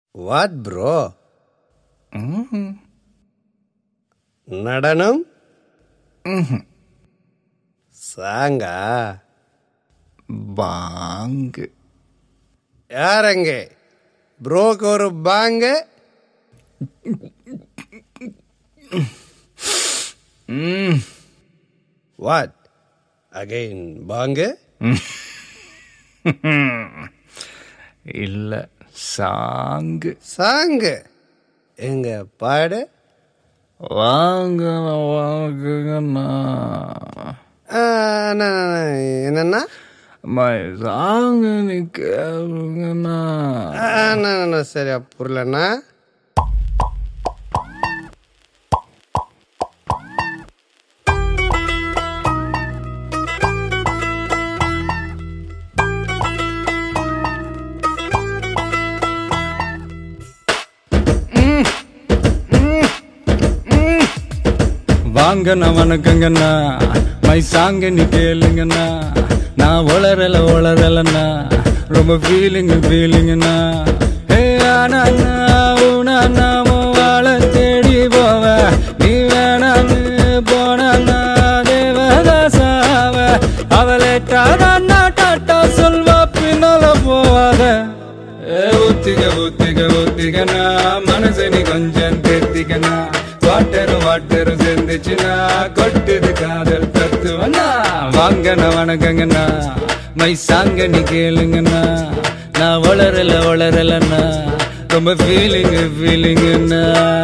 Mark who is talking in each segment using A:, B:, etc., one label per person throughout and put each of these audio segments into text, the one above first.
A: What bro நடனம் சாங்கா
B: பாங்கு
A: யாரங்க ப்ரோக்கு ஒரு பாங்க வாட் அகைன் பாங்க
B: இல்ல சாங்கு
A: சாங்கு எங்க பாடு
B: வாங்க வாங்குங்கண்ணா
A: ஆ, அண்ணா, அண்ணா, என்னண்ணா
B: மை சாங்கு நீ கேளுங்கண்ணா
A: ஆ, அண்ணா, அண்ணா, சரியா புரியலண்ணா
B: வாங்கண்ணா வணக்கங்கண்ணா மை சாங்க நீ கேளுங்கண்ணா நான் வளரல வளரலண்ணா ரொம்ப ஃபீலிங் ஃபீலிங்கண்ணா ஹே ஆனா உனா நாம வாழ தேடி போவ நீ வேணான்னு போனா தேவதாசாவ அவளேட்டாதான் டாட்டா சொல்வா பின்னால போவாத ஏ ஊத்திக ஊத்திக ஊத்திகனா மனசு நீ கொஞ்சம் தேத்திக்கனா வாட்டரு வாட்டரு சேர்ந்துச்சுனா கொட்டுது காதல் தத்துவனா வாங்கண்ணா வணக்கங்கண்ணா மை சாங்க நீ கேளுங்கண்ணா நான் வளரல வளரலண்ணா ரொம்ப ஃபீலிங் ஃபீலிங்கண்ணா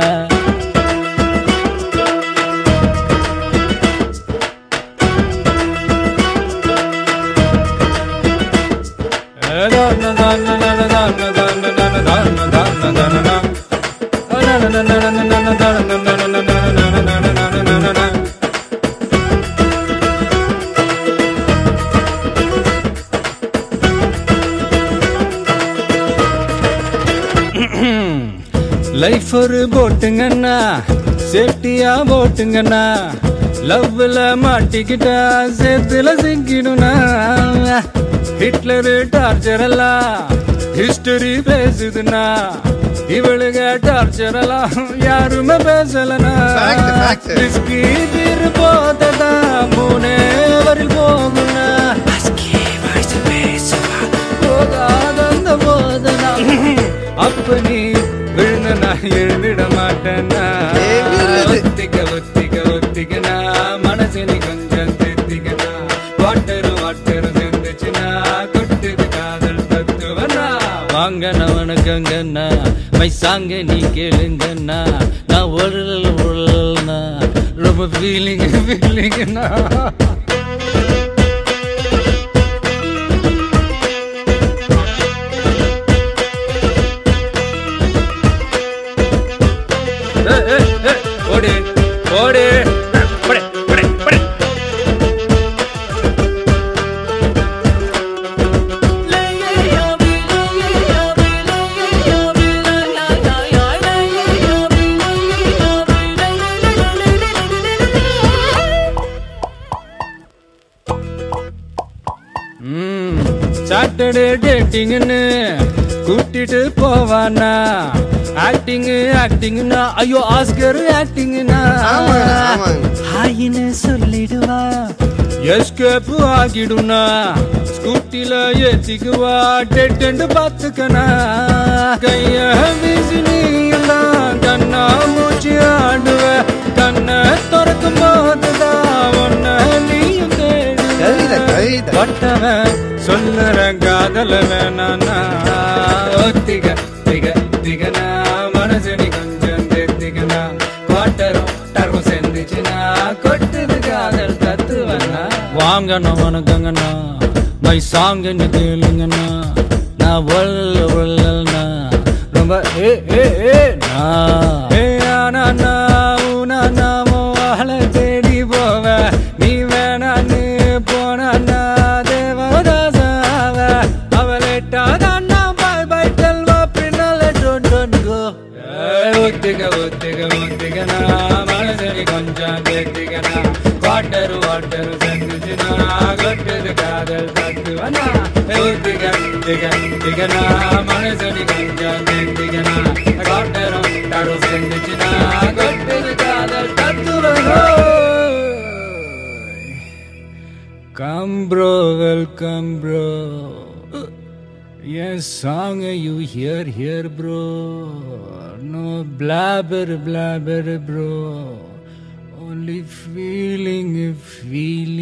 B: லைஃப் ஒரு போட்டுங்கண்ணா சேஃப்டியா போட்டுங்கண்ணா லவ்ல மாட்டிக்கிட்டா சேத்துல சிக்கிடுனா ஹிட்லர் டார்ச்சர் எல்லாம் ஹிஸ்டரி பேசுதுன்னா இவளுங்க டார்ச்சர் எல்லாம் யாருமே பேசலனா
A: Fact, fact.
B: ரிஸ்கி தீர் போததா மூணே வரில் போகுனா போகாதந்த போதனா அப்ப நீ விழுந்த நான் எழுந்திட மாட்டேன்னா
A: எகிறது?
B: ஒத்திக்க ஒத்திக்க ஒத்திக்கனா மனசு நீ கொஞ்சம் திருத்திக்கனா வாட்டரு வாட்டரு சேர்ந்துச்சுன்னா கொட்டுது காதல் தத்துவனா வாங்கண்ணா வணக்கங்கண்ணா மை சாங்க நீ கேளுங்கண்ணா நான் உழல் உழல்னா ரொம்ப ஃபீலிங் ஃபீலிங்னா ஏய், ஏய், ஏய், ஓடு ஓடு படே, படே, படே. ம், சாட்டர்டே டேட்டிங்னு கூட்டிட்டு போவானா ஆக்டிங் ஆக்டிங்னா ஐயோ ஆஸ்கர் ஆக்டிங்னா
A: ஆமாங்க, ஆமாங்க.
B: ஹாயின்னு சொல்லிடுவா எஸ்கேப் ஆகிடுனா ஸ்கூட்டில ஏத்திக்குவா டெட்டு பாத்துக்கனா கைய வீசி நீ எல்லாம் கண்ணா மூச்சு ஆடுவ கண்ணை திறக்கும் போதுதான் ஒன்ன நீயும்
A: கவிதை, கவிதை.
B: பட்டவன் சொல்லுற காதல வேணானா ஒத்திக திக திகனா மனசு நீ கொஞ்சம் தேத்திக்கனா குவாட்டரும் டரும் சேர்ந்துச்சுனா கொட்டுது காதல் தத்துவனா வாங்கண்ணா வணக்கங்கண்ணா மை சாங்க நீ கேளுங்கண்ணா நான் ஒல்ல ஒல்லண்ணா ரொம்ப ஏ ஏ ஏ நா ஏ ஆனா நான் உனா நாம வாழ தேடி போவ நீ வேணான்னு போனா தேவதாசாவ அவளேட்டாதான் பாய் பாய் டெல்வா பின்னால டோன் டோன் கோ ஒத்திக ஒத்திக ஒத்திகனா மனசரி கொஞ்சம் கேட்டிகனா வாட்டர் வாட்டர் செஞ்சுச்சுனா கொட்டுது காதல் தத்துவனா ஒத்திக திக திகனா மனசரி கொஞ்சம் கேட்டிகனா கம் ப்ரோ வெல்கம் ப்ரோ என் song you hear here bro no blabber blabber bro only feeling feeling